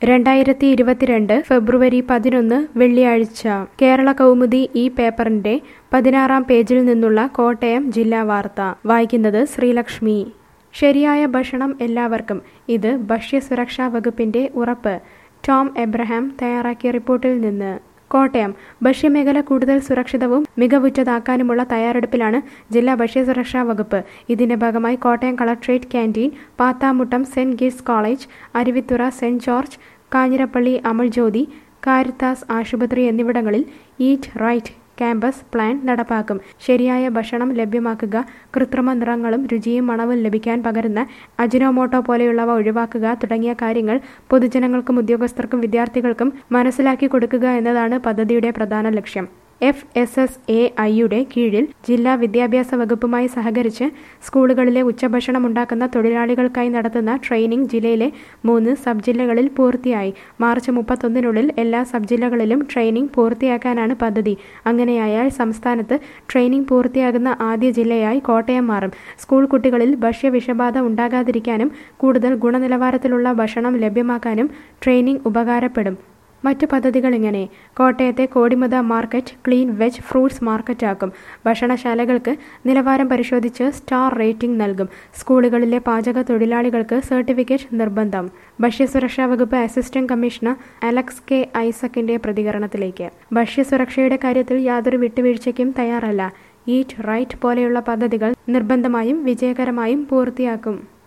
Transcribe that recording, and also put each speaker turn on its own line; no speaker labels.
രണ്ടായിരത്തി ഇരുപത്തിരണ്ട് ഫെബ്രുവരി പതിനൊന്ന് വെള്ളിയാഴ്ച കേരള കൗമുദി ഈ പേപ്പറിന്റെ പതിനാറാം പേജിൽ നിന്നുള്ള കോട്ടയം ജില്ലാ വാർത്ത വായിക്കുന്നത് ശ്രീലക്ഷ്മി ശരിയായ ഭക്ഷണം എല്ലാവർക്കും ഇത് ഭക്ഷ്യസുരക്ഷാ വകുപ്പിന്റെ ഉറപ്പ് ടോം എബ്രഹാം തയ്യാറാക്കിയ റിപ്പോർട്ടിൽ നിന്ന് കോട്ടയം ഭക്ഷ്യമേഖല കൂടുതൽ സുരക്ഷിതവും മികവുറ്റതാക്കാനുമുള്ള തയ്യാറെടുപ്പിലാണ് ജില്ലാ ഭക്ഷ്യസുരക്ഷാ വകുപ്പ് ഇതിന്റെ ഭാഗമായി Kottayam collectorate canteen Pathamuttom saint Gits college Aruvithura saint George Kanjirappally Amal Jyothi Caritas ആശുപത്രി എന്നിവിടങ്ങളിൽ ഈറ്റ് റൈറ്റ് ക്യാമ്പസ് പ്ലാൻ നടപ്പാക്കും ശരിയായ ഭക്ഷണം ലഭ്യമാക്കുക കൃത്രിമ നിറങ്ങളും രുചിയും മണവും ലഭിക്കാൻ പകരുന്ന അജിനോമോട്ടോ പോലെയുള്ളവ ഒഴിവാക്കുക തുടങ്ങിയ കാര്യങ്ങൾ പൊതുജനങ്ങൾക്കും ഉദ്യോഗസ്ഥർക്കും വിദ്യാർത്ഥികൾക്കും മനസ്സിലാക്കി കൊടുക്കുക എന്നതാണ് പദ്ധതിയുടെ പ്രധാന ലക്ഷ്യം എഫ് എസ് എസ് എ ഐയുടെ കീഴിൽ ജില്ലാ വിദ്യാഭ്യാസ വകുപ്പുമായി സഹകരിച്ച് സ്കൂളുകളിലെ ഉച്ചഭക്ഷണം ഉണ്ടാക്കുന്ന തൊഴിലാളികൾക്കായി നടത്തുന്ന ട്രെയിനിംഗ് ജില്ലയിലെ മൂന്ന് സബ് ജില്ലകളിൽ പൂർത്തിയായി മാർച്ച് മുപ്പത്തൊന്നിനുള്ളിൽ എല്ലാ സബ് ജില്ലകളിലും ട്രെയിനിംഗ് പൂർത്തിയാക്കാനാണ് പദ്ധതി അങ്ങനെയായാൽ സംസ്ഥാനത്ത് ട്രെയിനിംഗ് പൂർത്തിയാകുന്ന ആദ്യ ജില്ലയായി കോട്ടയം മാറും സ്കൂൾ കുട്ടികളിൽ ഭക്ഷ്യവിഷബാധ ഉണ്ടാകാതിരിക്കാനും കൂടുതൽ ഗുണനിലവാരത്തിലുള്ള ഭക്ഷണം ലഭ്യമാക്കാനും ട്രെയിനിംഗ് ഉപകാരപ്പെടും മറ്റു പദ്ധതികൾ ഇങ്ങനെ കോട്ടയത്തെ Kodimatha market clean veg fruits മാർക്കറ്റാക്കും ഭക്ഷണശാലകൾക്ക് നിലവാരം പരിശോധിച്ച് സ്റ്റാർ റേറ്റിംഗ് നൽകും സ്കൂളുകളിലെ പാചക തൊഴിലാളികൾക്ക് സർട്ടിഫിക്കറ്റ് നിർബന്ധം ഭക്ഷ്യസുരക്ഷാ വകുപ്പ് അസിസ്റ്റന്റ് കമ്മീഷണർ അലക്സ് കെ ഐസക്കിന്റെ പ്രതികരണത്തിലേക്ക് ഭക്ഷ്യസുരക്ഷയുടെ കാര്യത്തിൽ യാതൊരു വിട്ടുവീഴ്ചയ്ക്കും തയ്യാറല്ല ഈറ്റ് റൈറ്റ് പോലെയുള്ള പദ്ധതികൾ നിർബന്ധമായും വിജയകരമായും പൂർത്തിയാക്കും